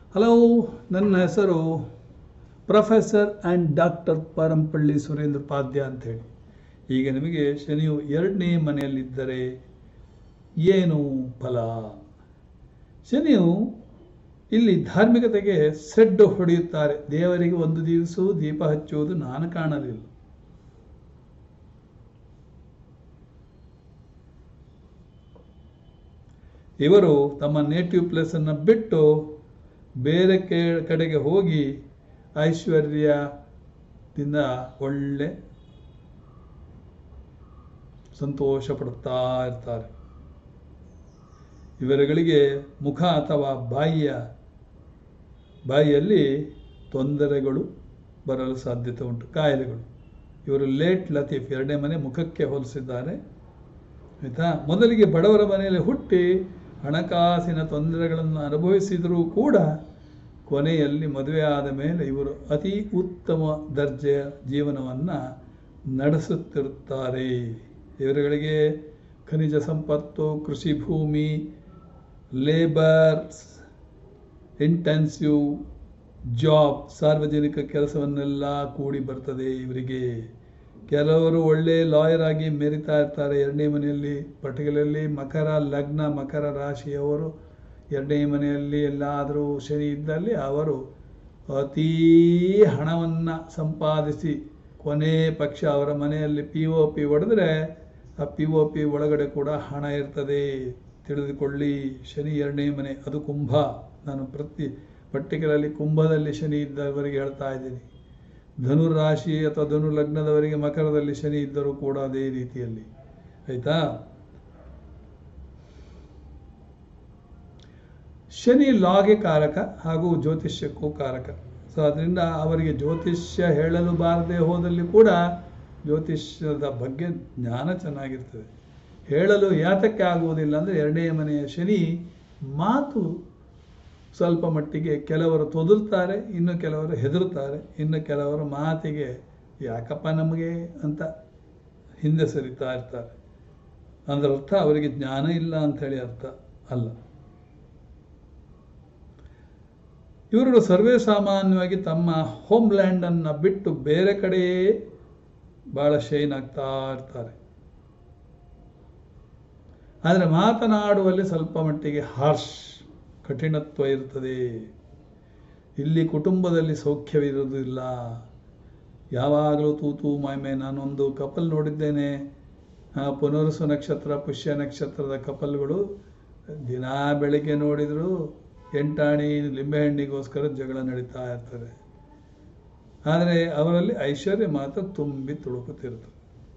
hello ನನ್ನ ಹೆಸರು professor and doctor Parampalli Surendra ಪಾದ್ಯ ಅಂಥೇಳಿ ಈಗ ನಿಮಗೆ ಶನಿಯು ಎರಡನೇ ಮನೆಯಲ್ಲಿದ್ದರೆ ಏನು ಫಲ ಶನಿಯು ಇಲ್ಲಿ ಧಾರ್ಮಿಕತೆಗೆ ಸೆಡ್ಡು ಹೊಡೆಯುತ್ತಾರೆ ದೇವರಿಗೆ ಒಂದು ದಿವಸ ದೀಪ ಹಚ್ಚುವುದು ನಾನು ಕಾಣಲಿಲ್ಲ ಇವರು ತಮ್ಮ ನೇಟಿವ್ ಪ್ಲೇಸನ್ನು ಬಿಟ್ಟು ಬೇರೆ ಕೆ ಕಡೆಗೆ ಹೋಗಿ ಐಶ್ವರ್ಯದಿಂದ ಒಳ್ಳೆ ಸಂತೋಷ ಪಡುತ್ತಾ ಇರ್ತಾರೆ ಇವರುಗಳಿಗೆ ಮುಖ ಅಥವಾ ಬಾಯಿಯ ಬಾಯಿಯಲ್ಲಿ ತೊಂದರೆಗಳು ಬರಲು ಸಾಧ್ಯತೆ ಉಂಟು ಕಾಯಿಲೆಗಳು ಇವರು ಲೇಟ್ ಲತೀಫ್ ಎರಡನೇ ಮನೆ ಮುಖಕ್ಕೆ ಹೋಲಿಸಿದ್ದಾರೆ ಆಯಿತಾ ಮೊದಲಿಗೆ ಬಡವರ ಮನೆಯಲ್ಲಿ ಹುಟ್ಟಿ ಹಣಕಾಸಿನ ತೊಂದರೆಗಳನ್ನು ಅನುಭವಿಸಿದರೂ ಕೂಡ ಕೊನೆಯಲ್ಲಿ ಮದುವೆ ಆದ ಮೇಲೆ ಇವರು ಅತಿ ಉತ್ತಮ ದರ್ಜೆಯ ಜೀವನವನ್ನು ನಡೆಸುತ್ತಿರುತ್ತಾರೆ ಇವರುಗಳಿಗೆ ಖನಿಜ ಸಂಪತ್ತು ಕೃಷಿ ಭೂಮಿ ಲೇಬರ್ಸ್ ಇಂಟೆನ್ಸಿವ್ ಜಾಬ್ ಸಾರ್ವಜನಿಕ ಕೆಲಸವನ್ನೆಲ್ಲ ಕೂಡಿ ಬರ್ತದೆ ಇವರಿಗೆ ಕೆಲವರು ಒಳ್ಳೆ ಲಾಯರ್ ಆಗಿ ಮೆರಿತಾ ಇರ್ತಾರೆ ಎರಡನೇ ಮನೆಯಲ್ಲಿ ಪರ್ಟಿಕ್ಯುಲರ್ಲಿ ಮಕರ ಲಗ್ನ ಮಕರ ರಾಶಿಯವರು ಎರಡನೇ ಮನೆಯಲ್ಲಿ ಎಲ್ಲಾದರೂ ಶನಿ ಇದ್ದಲ್ಲಿ ಅವರು ಅತೀ ಹಣವನ್ನು ಸಂಪಾದಿಸಿ ಕೊನೆ ಪಕ್ಷ ಅವರ ಮನೆಯಲ್ಲಿ ಪಿ ಒ ಪಿ ಹೊಡೆದ್ರೆ ಆ ಪಿ ಒ ಪಿ ಒಳಗಡೆ ಕೂಡ ಹಣ ಇರ್ತದೆ ತಿಳಿದುಕೊಳ್ಳಿ ಶನಿ ಎರಡನೇ ಮನೆ ಅದು ಕುಂಭ ನಾನು ಪ್ರತಿ ಪರ್ಟಿಕ್ಯುಲರ್ಲಿ ಕುಂಭದಲ್ಲಿ ಶನಿ ಇದ್ದವರಿಗೆ ಹೇಳ್ತಾ ಇದ್ದೀನಿ ಧನು ರಾಶಿ ಅಥವಾ ಧನು ಲಗ್ನದವರಿಗೆ ಮಕರದಲ್ಲಿ ಶನಿ ಇದ್ದರೂ ಕೂಡ ಅದೇ ರೀತಿಯಲ್ಲಿ ಆಯಿತಾ ಶನಿ ಲಾಗೆ ಕಾರಕ ಹಾಗೂ ಜ್ಯೋತಿಷ್ಯಕ್ಕೂ ಕಾರಕ ಸೊ ಅದರಿಂದ ಅವರಿಗೆ ಜ್ಯೋತಿಷ್ಯ ಹೇಳಲು ಬಾರದೆ ಹೋದಲ್ಲಿ ಕೂಡ ಜ್ಯೋತಿಷ್ಯದ ಬಗ್ಗೆ ಜ್ಞಾನ ಚೆನ್ನಾಗಿರ್ತದೆ ಹೇಳಲು ಯಾತಕ್ಕೆ ಆಗುವುದಿಲ್ಲ ಅಂದರೆ ಎರಡನೇ ಮನೆಯ ಶನಿ ಮಾತು ಸ್ವಲ್ಪ ಮಟ್ಟಿಗೆ ಕೆಲವರು ತೊದಲ್ತಾರೆ ಇನ್ನು ಕೆಲವರು ಹೆದರುತ್ತಾರೆ ಇನ್ನು ಕೆಲವರು ಮಾತಿಗೆ ಯಾಕಪ್ಪ ನಮಗೆ ಅಂತ ಹಿಂದೆ ಸರಿತಾ ಇರ್ತಾರೆ ಅದರ ಅರ್ಥ ಅವರಿಗೆ ಜ್ಞಾನ ಇಲ್ಲ ಅಂಥೇಳಿ ಅರ್ಥ ಅಲ್ಲ ಇವರು ಸರ್ವೇ ಸಾಮಾನ್ಯವಾಗಿ ತಮ್ಮ ಹೋಮ್ ಲ್ಯಾಂಡನ್ನು ಬಿಟ್ಟು ಬೇರೆ ಕಡೆಯೇ ಭಾಳ ಶೈನ್ ಆಗ್ತಾ ಇರ್ತಾರೆ ಆದರೆ ಮಾತನಾಡುವಲ್ಲಿ ಸ್ವಲ್ಪ ಮಟ್ಟಿಗೆ ಹಾರ್ಶ್ ಕಠಿಣತ್ವ ಇರ್ತದೆ ಇಲ್ಲಿ ಕುಟುಂಬದಲ್ಲಿ ಸೌಖ್ಯವಿರುವುದಿಲ್ಲ ಯಾವಾಗಲೂ ತೂತು ಮಾಯ್ಮೆ ನಾನೊಂದು ಕಪಲ್ ನೋಡಿದ್ದೇನೆ ಪುನರ್ಸು ನಕ್ಷತ್ರ ಪುಷ್ಯ ನಕ್ಷತ್ರದ ಕಪಲ್ಗಳು ದಿನ ಬೆಳಿಗ್ಗೆ ನೋಡಿದ್ರು ಎಂಟಾಣಿ ಲಿಂಬೆಹಣ್ಣಿಗೋಸ್ಕರ ಜಗಳ ನಡೀತಾ ಇರ್ತದೆ ಆದರೆ ಅವರಲ್ಲಿ ಐಶ್ವರ್ಯ ಮಾತ್ರ ತುಂಬಿ ತುಳುಕುತ್ತಿರ್ತದೆ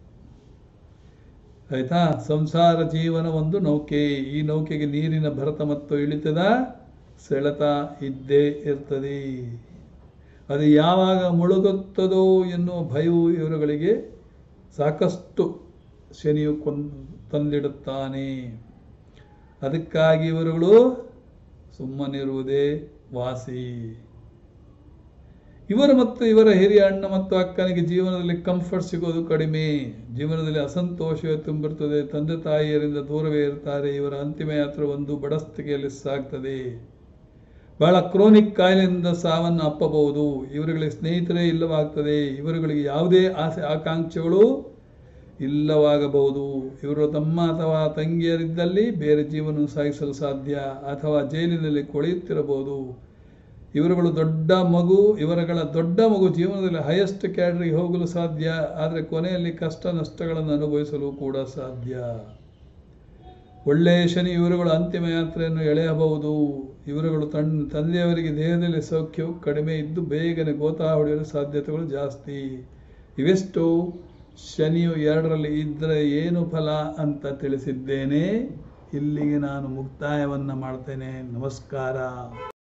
ಆಯ್ತಾ ಸಂಸಾರ ಜೀವನ ಒಂದು ನೌಕೆ ಈ ನೌಕೆಗೆ ನೀರಿನ ಭರತ ಮತ್ತು ಇಳಿತದ ಸೆಳೆತ ಇದ್ದೇ ಇರ್ತದೆ ಅದು ಯಾವಾಗ ಮುಳುಗುತ್ತದೋ ಎನ್ನುವ ಭಯವು ಇವರುಗಳಿಗೆ ಸಾಕಷ್ಟು ಶನಿಯು ಕೊಂದ್ ತಂದಿಡುತ್ತಾನೆ ಅದಕ್ಕಾಗಿ ಇವರುಗಳು ಸುಮ್ಮನಿರುವುದೇ ವಾಸಿ ಇವರು ಮತ್ತು ಇವರ ಹಿರಿಯ ಅಣ್ಣ ಮತ್ತು ಅಕ್ಕನಿಗೆ ಜೀವನದಲ್ಲಿ ಕಂಫರ್ಟ್ ಸಿಗೋದು ಕಡಿಮೆ ಜೀವನದಲ್ಲಿ ಅಸಂತೋಷವೇ ತುಂಬಿರ್ತದೆ ತಂದೆ ತಾಯಿಯರಿಂದ ದೂರವೇ ಇರ್ತಾರೆ ಇವರ ಅಂತಿಮ ಯಾತ್ರೆ ಒಂದು ಬಡಸ್ತಿಗೆಯಲ್ಲಿ ಸಾಗ್ತದೆ ಬಹಳ ಕ್ರೋನಿಕ್ ಕಾಯಿಲೆಯಿಂದ ಸಾವನ್ನು ಅಪ್ಪಬಹುದು ಇವರುಗಳಿಗೆ ಸ್ನೇಹಿತರೇ ಇಲ್ಲವಾಗ್ತದೆ ಇವರುಗಳಿಗೆ ಯಾವುದೇ ಆಸೆ ಆಕಾಂಕ್ಷೆಗಳು ಇಲ್ಲವಾಗಬಹುದು ಇವರು ತಮ್ಮ ಅಥವಾ ತಂಗಿಯರಿದ್ದಲ್ಲಿ ಬೇರೆ ಜೀವನ ಸಾಗಿಸಲು ಸಾಧ್ಯ ಅಥವಾ ಜೈಲಿನಲ್ಲಿ ಕೊಳೆಯುತ್ತಿರಬಹುದು ಇವರುಗಳು ದೊಡ್ಡ ಮಗು ಇವರುಗಳ ದೊಡ್ಡ ಮಗು ಜೀವನದಲ್ಲಿ ಹೈಯೆಸ್ಟ್ ಕ್ಯಾಡ್ರಿಗೆ ಹೋಗಲು ಸಾಧ್ಯ ಆದರೆ ಕೊನೆಯಲ್ಲಿ ಕಷ್ಟ ನಷ್ಟಗಳನ್ನು ಅನುಭವಿಸಲು ಕೂಡ ಸಾಧ್ಯ ಒಳ್ಳೆಯ ಶನಿ ಇವರುಗಳ ಅಂತಿಮ ಯಾತ್ರೆಯನ್ನು ಎಳೆಯಬಹುದು ಇವರುಗಳು ತನ್ ತಂದೆಯವರಿಗೆ ದೇಹದಲ್ಲಿ ಸೌಖ್ಯವು ಕಡಿಮೆ ಇದ್ದು ಬೇಗನೆ ಗೋತಾ ಹೊಡೆಯಲು ಸಾಧ್ಯತೆಗಳು ಜಾಸ್ತಿ ಇವೆಷ್ಟು ಶನಿಯು ಎರಡರಲ್ಲಿ ಇದ್ದರೆ ಏನು ಫಲ ಅಂತ ತಿಳಿಸಿದ್ದೇನೆ ಇಲ್ಲಿಗೆ ನಾನು ಮುಕ್ತಾಯವನ್ನು ಮಾಡ್ತೇನೆ ನಮಸ್ಕಾರ